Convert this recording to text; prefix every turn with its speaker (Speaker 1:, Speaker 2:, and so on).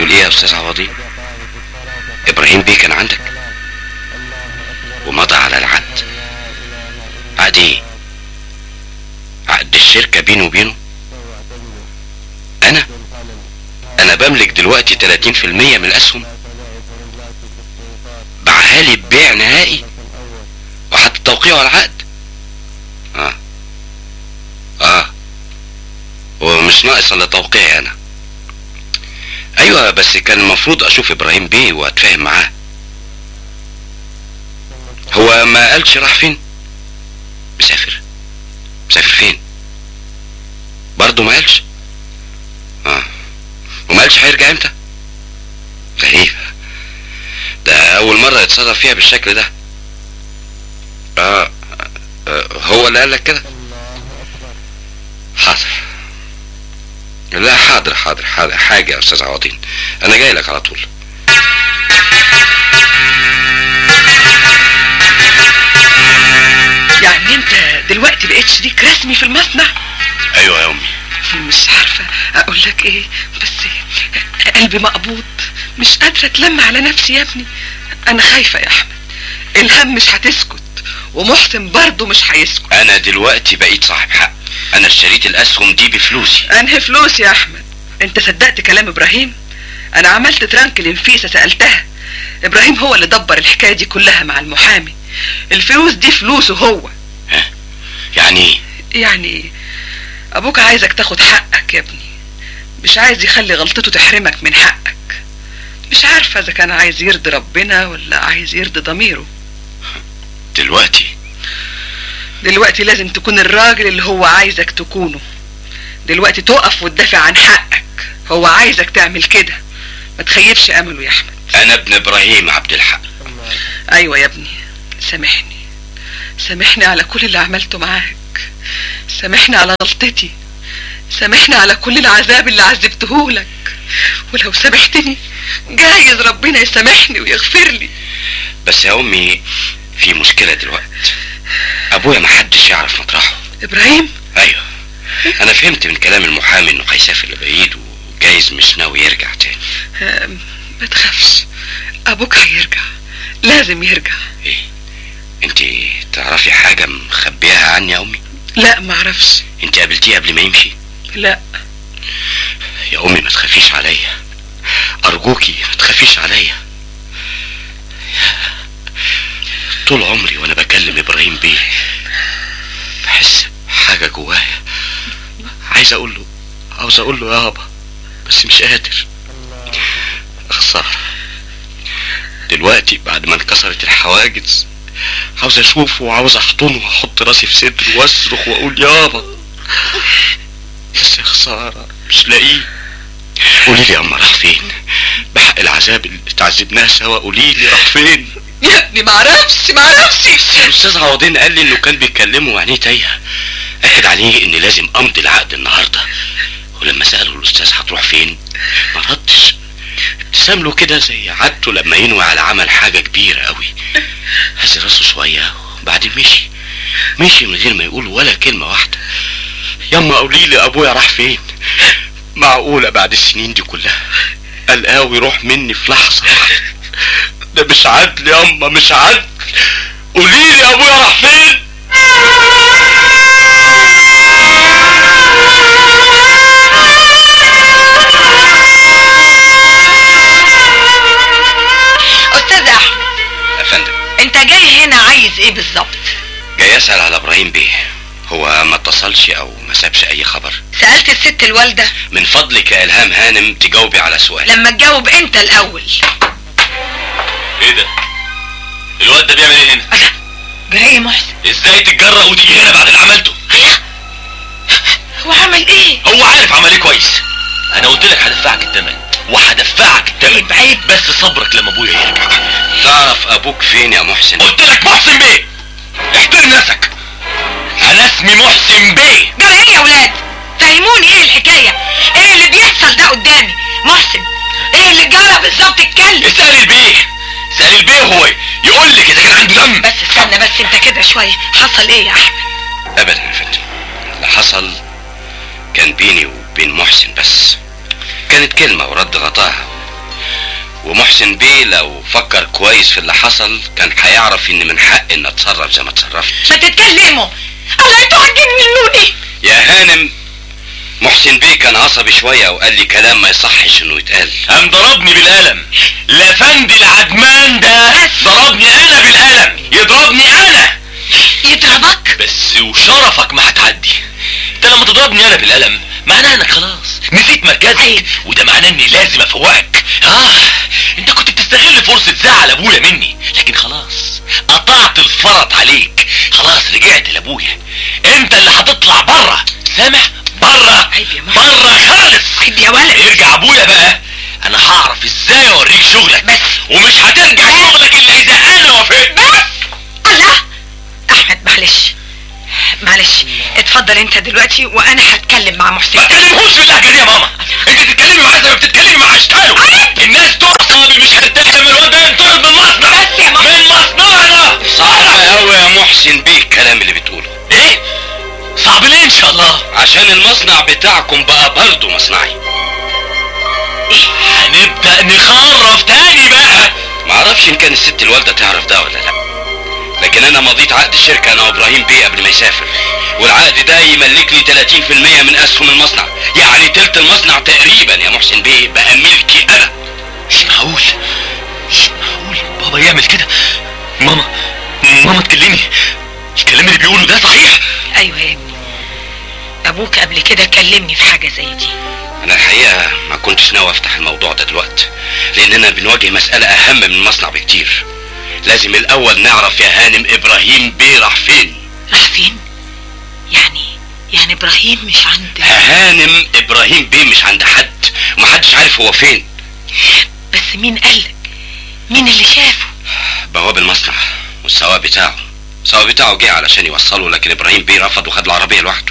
Speaker 1: بتقول ايه يا استاذ عوضي ابراهيم بيه كان عندك ومضى على العقد عقد ايه عقد الشركة بينه وبينه انا انا بملك دلوقتي 30% من الاسهم باعها لي ببيع نهائي وحتى توقيعه على العقد اه اه ومش ناقص الا توقيعي انا ايوه بس كان المفروض اشوف ابراهيم بيه واتفاهم معاه هو ما قالش راح فين مسافر مسافر فين برضه ما قالش اه وما قالش هيرجع امتى غريب ده اول مرة يتصرف فيها بالشكل ده آه. آه هو اللي قال لك كده حاضر لا حاضر حاضر حاضر حاجة يا استاذ عوضين انا جاي لك على طول
Speaker 2: يعني انت دلوقتي بقيت شريك رسمي في المصنع
Speaker 1: ايوه يا امي
Speaker 2: مش عارفة اقول لك ايه بس قلبي مقبوض مش قادرة اتلم على نفسي يا ابني انا خايفة يا احمد الهم مش هتسكت ومحسن برضه مش هيسكت
Speaker 1: انا دلوقتي بقيت صاحب حق انا اشتريت الاسهم دي بفلوسي
Speaker 2: انهي فلوس يا احمد انت صدقت كلام ابراهيم انا عملت ترانك لنفيسة سألتها ابراهيم هو اللي دبر الحكاية دي كلها مع المحامي الفلوس دي فلوسه هو
Speaker 1: ها يعني ايه
Speaker 2: يعني ابوك عايزك تاخد حقك يا ابني مش عايز يخلي غلطته تحرمك من حقك مش عارفة اذا كان عايز يرضي ربنا ولا عايز يرضي ضميره
Speaker 1: دلوقتي
Speaker 2: دلوقتي لازم تكون الراجل اللي هو عايزك تكونه دلوقتي تقف وتدافع عن حقك هو عايزك تعمل كده ما تخيبش امله يا احمد
Speaker 1: انا ابن ابراهيم عبد الحق
Speaker 2: ايوه يا ابني سامحني سامحني على كل اللي عملته معاك سامحني على غلطتي سامحني على كل العذاب اللي عذبتهولك ولو سامحتني جايز ربنا يسامحني ويغفر لي
Speaker 1: بس يا امي في مشكلة دلوقتي ابويا ما حدش يعرف مطرحه
Speaker 2: ابراهيم
Speaker 1: ايوه انا فهمت من كلام المحامي انه هيسافر لبعيد وجايز مش ناوي يرجع تاني
Speaker 2: آم، ما تخافش ابوك هيرجع لازم يرجع
Speaker 1: ايه انت تعرفي حاجة مخبيها عني يا امي
Speaker 2: لا معرفش
Speaker 1: انت قابلتيه قبل ما يمشي
Speaker 2: لا
Speaker 1: يا امي ما تخافيش عليا ارجوكي ما تخافيش عليا طول عمري وانا بكلم ابراهيم بيه بحس حاجة جوايا عايز اقول له عاوز اقول له يابا بس مش قادر خسارة دلوقتي بعد ما انكسرت الحواجز عاوز اشوفه وعاوز احضنه واحط راسي في صدره واصرخ واقول يابا بس يا خسارة مش لاقيه قولي لي يا اما راح فين بحق العذاب اللي اتعذبناه سوا قولي لي راح فين
Speaker 2: يا ابني معرفش معرفش
Speaker 1: الاستاذ عوضين قال لي انه كان بيكلمه وعينيه تايهه اكد عليه ان لازم امضي العقد النهارده ولما ساله الاستاذ هتروح فين ما ردش ابتسم له كده زي عادته لما ينوي على عمل حاجه كبيره قوي هز راسه شويه وبعدين مشي مشي من غير ما يقول ولا كلمه واحده ياما قولي لي ابويا راح فين معقوله بعد السنين دي كلها قلقاوي يروح مني في لحظه واحده ده مش عدل ياما مش عدل قولي لي ابويا راح فين
Speaker 3: استاذ احمد
Speaker 1: يا فندم
Speaker 3: انت جاي هنا عايز ايه بالظبط
Speaker 1: جاي اسال على ابراهيم بيه هو ما اتصلش او ما سابش اي خبر
Speaker 3: سالت الست الوالده
Speaker 1: من فضلك يا الهام هانم تجاوبي على سؤال
Speaker 3: لما تجاوب انت الاول
Speaker 4: ايه ده الواد ده بيعمل ايه هنا
Speaker 3: جرى ايه محسن
Speaker 4: ازاي تتجرأ وتيجي هنا بعد اللي عملته
Speaker 3: هو عمل ايه
Speaker 4: هو عارف عمل ايه كويس انا قلت لك هدفعك الثمن وهدفعك الثمن
Speaker 3: عيب عيب
Speaker 4: بس صبرك لما ابويا يرجع
Speaker 1: تعرف ابوك فين يا محسن
Speaker 4: قلت لك محسن بيه احترم نفسك انا اسمي محسن بيه
Speaker 3: جرى ايه يا ولاد فهموني ايه الحكايه ايه اللي بيحصل ده قدامي محسن ايه اللي جرى بالظبط اتكلم
Speaker 4: اسأل البيه اسأل البيه هو يقول لك اذا كان عنده دم
Speaker 3: بس استنى بس انت كده شويه حصل ايه يا احمد
Speaker 1: ابدا يا فندم اللي حصل كان بيني وبين محسن بس كانت كلمة ورد غطاها ومحسن بيه لو فكر كويس في اللي حصل كان هيعرف ان من حق ان اتصرف زي ما اتصرفت
Speaker 3: ما تتكلموا الله انتوا هتجننوني
Speaker 1: يا هانم محسن بيه كان عصبي شوية وقال لي كلام ما يصحش انه يتقال
Speaker 4: قام ضربني بالقلم لفندي العدمان ده ضربني انا بالقلم يضربني انا
Speaker 3: يضربك
Speaker 4: بس وشرفك ما هتعدي انت لما تضربني انا بالقلم معناها انك خلاص نسيت مركزك وده معناه اني لازم افوقك اه انت كنت بتستغل فرصة زعل ابويا مني لكن خلاص قطعت الفرط عليك خلاص رجعت لابويا انت اللي هتطلع بره سامع بره
Speaker 3: عيب يا محمد.
Speaker 4: بره خالص
Speaker 3: عيب يا ولد
Speaker 4: يرجع ابويا بقى انا هعرف ازاي اوريك شغلك
Speaker 3: بس.
Speaker 4: ومش هترجع شغلك الا اذا انا وافقت
Speaker 3: الله احمد معلش معلش اتفضل انت دلوقتي وانا هتكلم مع محسن
Speaker 4: ما تكلمهوش باللهجه دي يا ماما انت بتتكلمي معاه زي ما بتتكلمي مع اشكاله الناس تعصبي مش هرتاح لما الواد ده ينطرد من المصنع
Speaker 3: بس يا ماما.
Speaker 4: من مصنعنا
Speaker 1: صعب قوي يا محسن بيه الكلام اللي بتقوله
Speaker 4: ايه صعب ليه ان شاء الله
Speaker 1: عشان المصنع بتاعكم بقى برضه مصنعي
Speaker 4: هنبدا نخرف تاني بقى
Speaker 1: معرفش ان كان الست الوالدة تعرف ده ولا لا لكن انا مضيت عقد شركة انا وابراهيم بيه قبل ما يسافر والعقد ده يملكني 30% من اسهم المصنع يعني تلت المصنع تقريبا يا محسن بيه بقى ملكي انا
Speaker 4: مش معقول مش معقول بابا يعمل كده ماما ماما تكلمني الكلام اللي بيقوله ده صحيح
Speaker 3: ايوه يا ابني ابوك قبل كده كلمني في حاجه زي دي
Speaker 1: انا الحقيقة ما كنتش ناوي افتح الموضوع ده دلوقتي لاننا بنواجه مسألة اهم من المصنع بكتير لازم الاول نعرف يا هانم ابراهيم بيه راح فين
Speaker 3: راح فين يعني يعني ابراهيم مش عند
Speaker 1: هانم ابراهيم بيه مش عند حد ومحدش عارف هو فين
Speaker 3: بس مين قالك مين اللي شافه
Speaker 1: بواب المصنع والسواق بتاعه السواق بتاعه جه علشان يوصله لكن ابراهيم بيه رفض وخد العربيه لوحده